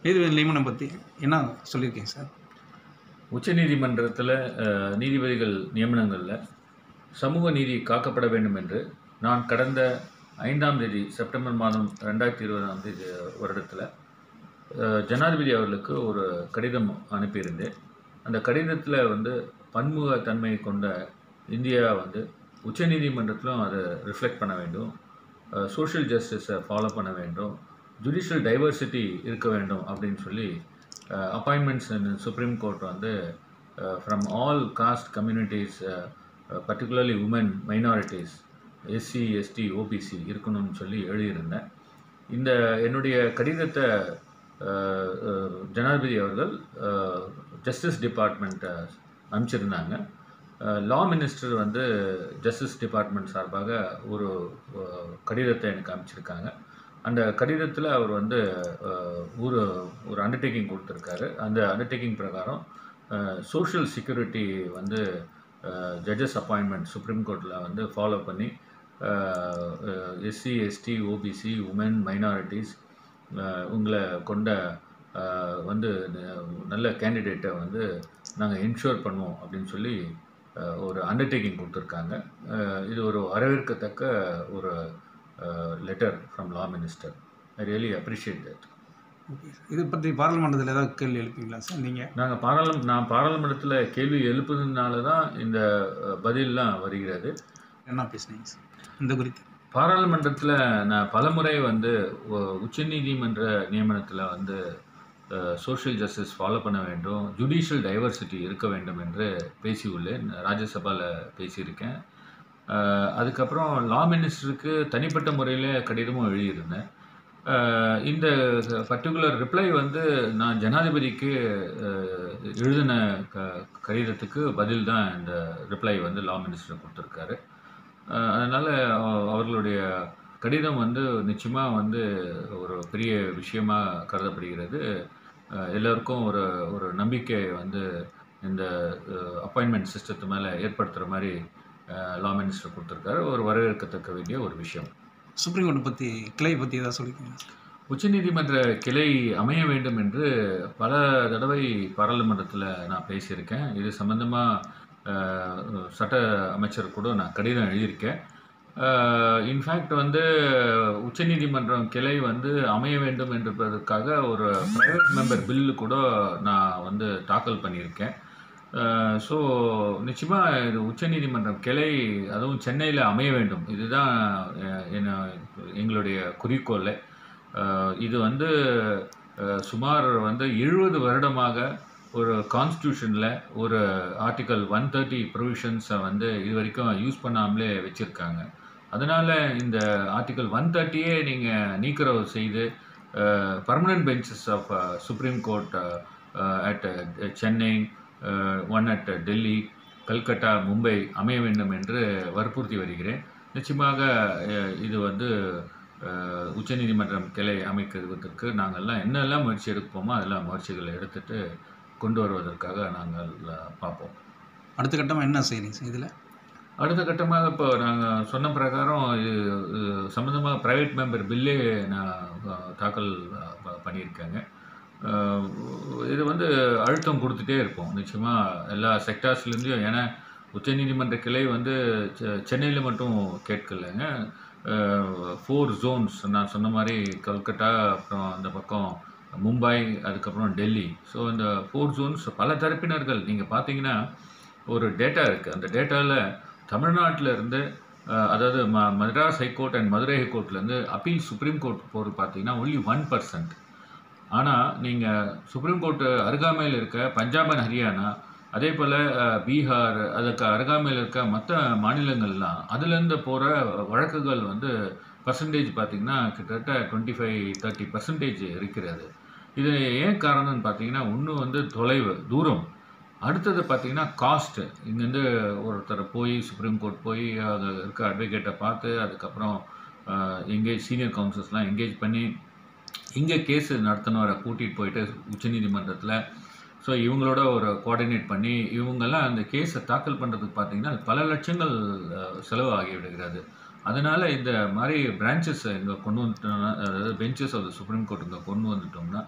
நீதிபதி நியமனம் பற்றி என்ன சொல்லியிருக்கீங்க சார் உச்சநீதிமன்றத்தில் அஹ், நீதிபதிகள் நியமனங்களில் சமூக நீதி காக்கப்பட வேண்டும் என்று நான் கடந்த ஐந்தாம் தேதி செப்டம்பர் மாதம் ரெண்டாயிரத்தி இருபதாம் தேதி வருடத்தில் அஹ், ஜனாதிபதி அவர்களுக்கு ஒரு கடிதம் அனுப்பியிருந்தேன் அந்த கடிதத்தில் வந்து பன்முகத்தன்மை கொண்ட இந்தியா வந்து உச்சநீதிமன்றத்திலும் அதை ரிஃப்ளெக்ட் பண்ண வேண்டும் சோஷியல் ஜஸ்டிஸை ஃபாலோ பண்ண வேண்டும் ஜுடிஷியல் டைவர்சிட்டி இருக்க வேண்டும் அப்படின்னு சொல்லி அப்பாயின்மெண்ட்ஸ் இன் சுப்ரீம் கோர்ட் வந்து from all caste communities particularly women minorities SC ST OBC இருக்கணும்னு சொல்லி எழுதியிருந்தேன் இந்த என்னுடைய கடிதத்தை அஹ், அஹ், ஜனாதிபதி அவர்கள் ஜஸ்டிஸ் டிபார்ட்மெண்ட்டை அனுப்பிச்சிருந்தாங்க லா மினிஸ்டர் வந்து ஜஸ்டிஸ் டிபார்ட்மெண்ட் சார்பாக ஒரு அஹ், கடிதத்தை எனக்கு அனுப்பிச்சிருக்காங்க அந்த கடிதத்தில் அவர் வந்து அஹ், ஒரு ஒரு அண்டர்டேக்கிங் கொடுத்துருக்காரு அந்த அண்டர்டேக்கிங் பிரகாரம் சோஷியல் செக்யூரிட்டி வந்து ஜட்ஜஸ் அப்பாயின்மெண்ட் சுப்ரீம் கோர்ட்டில் வந்து ஃபாலோ பண்ணி SC ST OBC women minorities உங்களை கொண்ட அஹ், வந்து ந- நல்ல கேண்டிடேட்டை வந்து நாங்கள் இன்ஷூர் பண்ணுவோம் அப்படின்னு சொல்லி அஹ், ஒரு அண்டர்டேக்கிங் கொடுத்துருக்காங்க அஹ், இது ஒரு வரவேற்கத்தக்க ஒரு letter from law minister I really appreciate that okay sir இது பற்றி பாராளுமன்றத்தில் ஏதாவது கேள்வி எழுப்பீங்களா சார் நீங்கள் நாங்கள் பாராளும் நான் பாராளுமன்றத்தில் கேள்வி எழுப்புனதுனால தான் இந்த அஹ், பதில்லாம் வருகிறது என்ன பேசுனீங்க சார் இந்த குறித்து பாராளுமன்றத்தில் நான் பலமுறை வந்து உ- உச்சநீதிமன்ற நியமனத்தில் வந்து சோஷியல் ஜஸ்டிஸ் ஃபாலோ பண்ண வேண்டும் ஜுடிஷியல் டைவர்சிட்டி இருக்க வேண்டும் என்று பேசியுள்ளேன் ராஜ்யசபாவில் பேசியிருக்கேன் அஹ், அதுக்கப்புறம் லா மினிஸ்டருக்கு தனிப்பட்ட முறையில் கடிதமும் எழுதியிருந்தேன் அஹ், இந்த பர்டிகுலர் ரிப்ளை வந்து நான் ஜனாதிபதிக்கு அஹ், எழுதின க கடிதத்துக்கு பதில் தான் இந்த ரிப்ளை வந்து லா மினிஸ்டர் கொடுத்துருக்காரு அதனால் அவர்களுடைய கடிதம் வந்து நிச்சயமாக வந்து ஒரு பெரிய விஷயமா கருதப்படுகிறது அஹ் எல்லோருக்கும் ஒரு ஒரு நம்பிக்கை வந்து இந்த அப்பாயின்மெண்ட் சிஸ்டத்து மேலே ஏற்படுத்துகிற மாதிரி லா மினிஸ்டர் கொடுத்துருக்காரு ஒரு வரவேற்கத்தக்க வேண்டிய ஒரு விஷயம் சுப்ரீம் கோர்ட்டை பற்றி கிளை பற்றி ஏதாவது சொல்லியிருக்கீங்க சார் உச்சநீதிமன்ற கிளை அமைய வேண்டும் என்று பல தடவை பாராளுமன்றத்தில் நான் பேசியிருக்கேன் இது சம்பந்தமாக சட்ட அமைச்சர் கூட நான் கடிதம் எழுதியிருக்கேன் இன்ஃபேக்ட் வந்து உச்சநீதிமன்றம் கிளை வந்து அமைய வேண்டும் என்பதற்காக ஒரு ப்ரைவேட் மெம்பர் பில்லு கூட நான் வந்து தாக்கல் பண்ணியிருக்கேன் ஸோ நிச்சயமாக இது உச்சநீதிமன்றம் கிளை அதுவும் சென்னையில் அமைய வேண்டும் இதுதான் அஹ், என்ன எங்களுடைய குறிக்கோள் அஹ், இது வந்து அஹ், சுமார் வந்து எழுபது வருடமாக ஒரு கான்ஸ்டியூஷனில் ஒரு ஆர்டிக்கல் ஒன் தேர்ட்டி ப்ரொவிஷன்ஸை வந்து இது வரைக்கும் யூஸ் பண்ணாமலே வச்சுருக்காங்க அதனால் இந்த ஆர்டிக்கல் ஒன் தேர்ட்டியே நீங்கள் நீக்கிறவு செய்து permanent benches of supreme court at Chennai one at Delhi Calcutta Mumbai அமைய வேண்டும் என்று வற்புறுத்தி வருகிறேன் நிச்சயமாக அஹ், இது வந்து அஹ், உச்சநீதிமன்றம் கிளை அமைக்கிறதுக்கு நாங்கள்லாம் என்னெல்லாம் முயற்சி எடுப்போமோ அதெல்லாம் முயற்சிகளை எடுத்துட்டு கொண்டு வருவதற்காக நாங்கள் அஹ், பார்ப்போம் அடுத்த கட்டமாக என்ன செய்றீங்க சார் இதில் அடுத்த கட்டமாக இப்போ நாங்கள் சொன்ன பிரகாரம் இது இது சம்மந்தமாக ப்ரைவேட் மெம்பர் பில்லே நான் அஹ், தாக்கல் அஹ், ப- பண்ணியிருக்கேங்க அஹ், இது வந்து அழுத்தம் கொடுத்துட்டே இருப்போம் நிச்சயமாக எல்லா செக்டார்ஸ்லேருந்தையும் ஏன்னா உச்சநீதிமன்ற கிளை வந்து சென்னையில் மட்டும் கேட்கலைங்க ஃபோர் ஜோன்ஸ் நான் சொன்ன மாதிரி கல்கட்டா அப்புறம் அந்த பக்கம் மும்பை அதுக்கப்புறம் டெல்லி ஸோ இந்த ஃபோர் ஜோன்ஸ் பல தரப்பினர்கள் நீங்கள் பார்த்தீங்கன்னா ஒரு டேட்டா இருக்குது அந்த டேட்டாவில் தமிழ்நாட்டில் இருந்து அஹ், அதாவது ம மദ്രാஸ் ஹைகோர்ட் அண்ட் மதுரை ஹைகோர்ட்லேருந்து அப்பீல் சுப்ரீம் கோர்ட் போகிறது பார்த்தீங்கன்னா ஒன்லி ஒன் பர்சன்ட் ஆனால் நீங்கள் சுப்ரீம் கோர்ட்டு அருகாமையில் இருக்க பஞ்சாப் அண்ட் ஹரியானா அதே போல் பீகார் அதுக்கு அருகாமையில் இருக்க மற்ற மாநிலங்கள்லாம் அதுலேருந்து போகிற வழக்குகள் வந்து பர்சன்டேஜ் பார்த்திங்கன்னா கிட்டத்தட்ட டுவெண்ட்டி ஃபைவ் தேர்ட்டி பர்சன்டேஜ் இருக்கிறது இது ஏன் காரணம்னு பார்த்தீங்கன்னா ஒன்று வந்து தொலைவு தூரம் அடுத்தது பார்த்தீங்கன்னா காஸ்ட்டு இங்கேருந்து ஒருத்தர் போய் சுப்ரீம் கோர்ட் போய் அங்கே இருக்க அட்வொகேட்டை பார்த்து அதுக்கப்புறம் எங்கேஜ் சீனியர் கவுன்சில்ஸ்லாம் எங்கேஜ் பண்ணி இங்கே கேஸ் நடத்தினவரை கூட்டிகிட்டு போயிட்டு உச்சநீதிமன்றத்தில் ஸோ இவங்களோட ஒரு கோஆர்டினேட் பண்ணி இவங்கெல்லாம் அந்த கேஸை தாக்கல் பண்ணுறதுக்கு பார்த்தீங்கன்னா பல லட்சங்கள் அஹ், செலவு ஆகிவிடுகிறது அதனால் இந்த மாதிரி பிரான்ச்சஸ் இங்கே கொண்டு வந்துட்டோம்னா அதாவது benches of the supreme court இங்கே கொண்டு வந்துட்டோம்னா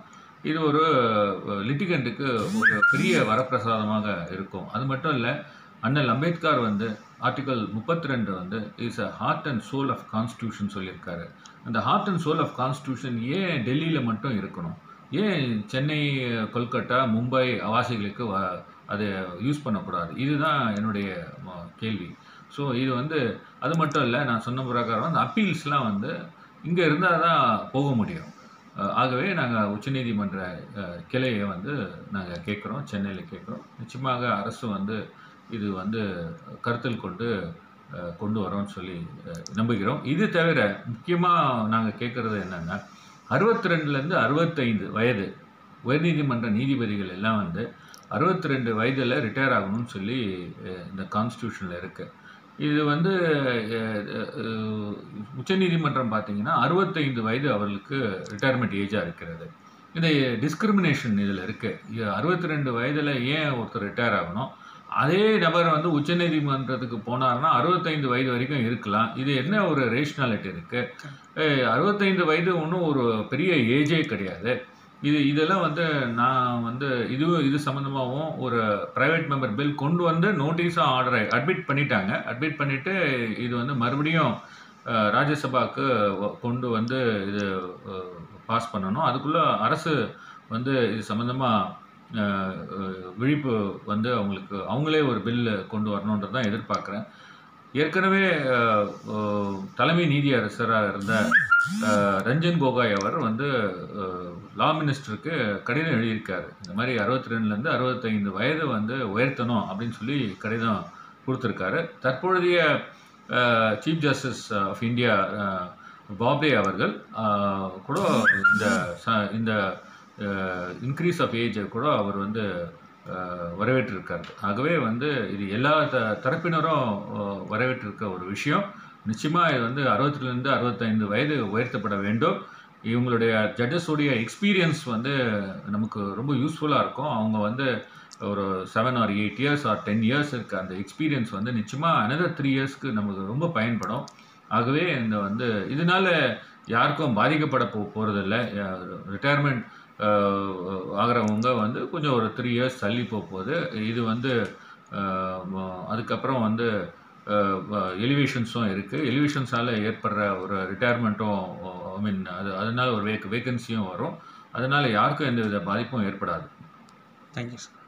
இது ஒரு லிட்டிகண்ட்டுக்கு ஒரு பெரிய வரப்பிரசாதமாக இருக்கும் அது மட்டும் இல்லை அண்ணல் அம்பேத்கர் வந்து ஆர்டிகல் முப்பத்தி ரெண்டு வந்து is a heart and soul of constitution சொல்லியிருக்காரு அந்த heart and soul of constitution ஏன் டெல்லியில் மட்டும் இருக்கணும் ஏன் சென்னை கொல்கட்டா மும்பை வாசிகளுக்கு வ அதை யூஸ் பண்ணக்கூடாது இதுதான் என்னுடைய ம- கேள்வி ஸோ இது வந்து அது மட்டும் இல்லை நான் சொன்ன பிரகாரம் அந்த அப்பீல்ஸ்லாம் வந்து இங்கே இருந்தால் தான் போக முடியும் அஹ் ஆகவே நாங்கள் உச்சநீதிமன்ற அஹ், கிளையை வந்து நாங்கள் கேட்குறோம் சென்னையில் கேட்குறோம் நிச்சயமாக அரசு வந்து இது வந்து கருத்தில் கொண்டு அஹ், கொண்டு வரோம்னு சொல்லி அஹ், நம்புகிறோம் இது தவிர முக்கியமாக நாங்கள் கேட்குறது என்னென்னா அறுபத்தி ரெண்டுலேருந்து அறுபத்தைந்து வயது உயர்நீதிமன்ற நீதிபதிகள் எல்லாம் வந்து அறுபத்தி ரெண்டு வயதில் ரிட்டையர் ஆகணும்னு சொல்லி அஹ், இந்த கான்ஸ்டியூஷனில் இருக்குது இது வந்து அஹ், அஹ், உச்சநீதிமன்றம் பார்த்தீங்கன்னா அறுபத்தைந்து வயது அவர்களுக்கு ரிட்டையர்மெண்ட் ஏஜாக இருக்கிறது இந்த டிஸ்கிரிமினேஷன் இதில் இருக்குது அறுபத்தி ரெண்டு வயதில் ஏன் ஒருத்தர் ரிட்டையர் ஆகணும் அதே நபர் வந்து உச்சநீதிமன்றத்துக்கு போனார்னா அறுபத்தைந்து வயது வரைக்கும் இருக்கலாம் இது என்ன ஒரு ரேஷ்னாலிட்டி இருக்குது அறுபத்தைந்து வயது ஒன்றும் ஒரு பெரிய ஏஜே கிடையாது இது இதெல்லாம் வந்து நான் வந்து இது இது சம்மந்தமாகவும் ஒரு ப்ரைவேட் மெம்பர் பில் கொண்டு வந்து நோட்டீஸாக ஆர்டரை அட்மிட் பண்ணிட்டாங்க அட்மிட் பண்ணிவிட்டு இது வந்து மறுபடியும் அஹ், ராஜ்யசபாக்கு வ- கொண்டு வந்து இது பாஸ் பண்ணணும் அதுக்குள்ளே அரசு வந்து இது சம்மந்தமாக விழிப்பு வந்து அவங்களுக்கு அவங்களே ஒரு பில்லு கொண்டு வரணுன்றது தான் எதிர்பார்க்குறேன் ஏற்கனவே அஹ், அஹ், தலைமை நீதி அரசராக இருந்த அஹ், ரஞ்சன் கோகாய் அவர் வந்து லா மினிஸ்டருக்கு கடிதம் எழுதியிருக்காரு இந்த மாதிரி அறுபத்தி ரெண்டுலேருந்து அறுபத்தைந்து வயது வந்து உயர்த்தணும் அப்படின்னு சொல்லி கடிதம் கொடுத்துருக்காரு தற்பொழுதைய chief justice of India Bobde அவர்கள் அஹ், கூட இந்த ச- இந்த இன்க்ரீஸ் ஆஃப் ஏஜ் கூட அவர் வந்து அஹ், வரவேற்றிருக்காரு ஆகவே வந்து இது எல்லா த தரப்பினரும் அஹ், வரவேற்றிருக்க ஒரு விஷயம் நிச்சயமாக இது வந்து அறுபத்திலேருந்து அறுபத்தைந்து வயது உயர்த்தப்பட வேண்டும் இவங்களுடைய ஜட்ஜஸுடைய எக்ஸ்பீரியன்ஸ் வந்து நமக்கு ரொம்ப யூஸ்ஃபுல்லாக இருக்கும் அவங்க வந்து ஒரு seven or eight years or ten years இருக்க அந்த எக்ஸ்பீரியன்ஸ் வந்து நிச்சயமாக அனதர் த்ரீ இயர்ஸ்க்கு நமக்கு ரொம்ப பயன்படும் ஆகவே இந்த வந்து இதனால யாருக்கும் பாதிக்கப்பட போ போகிறதில்ல ரிட்டையர்மெண்ட் ஆகிறவங்க வந்து கொஞ்சம் ஒரு த்ரீ இயர்ஸ் தள்ளி போக போகுது இது வந்து அஹ், ம- அதுக்கப்புறம் வந்து எலிவேஷன்ஸும் இருக்குது எலிவேஷன்ஸால் ஏற்படுற ஒரு ரிட்டையர்மெண்ட்டும் ஐ மீன் அது அதனால ஒரு வேக் வேகன்சியும் வரும் அதனால் யாருக்கும் எந்த வித பாதிப்பும் ஏற்படாது தேங்க்யூ சார்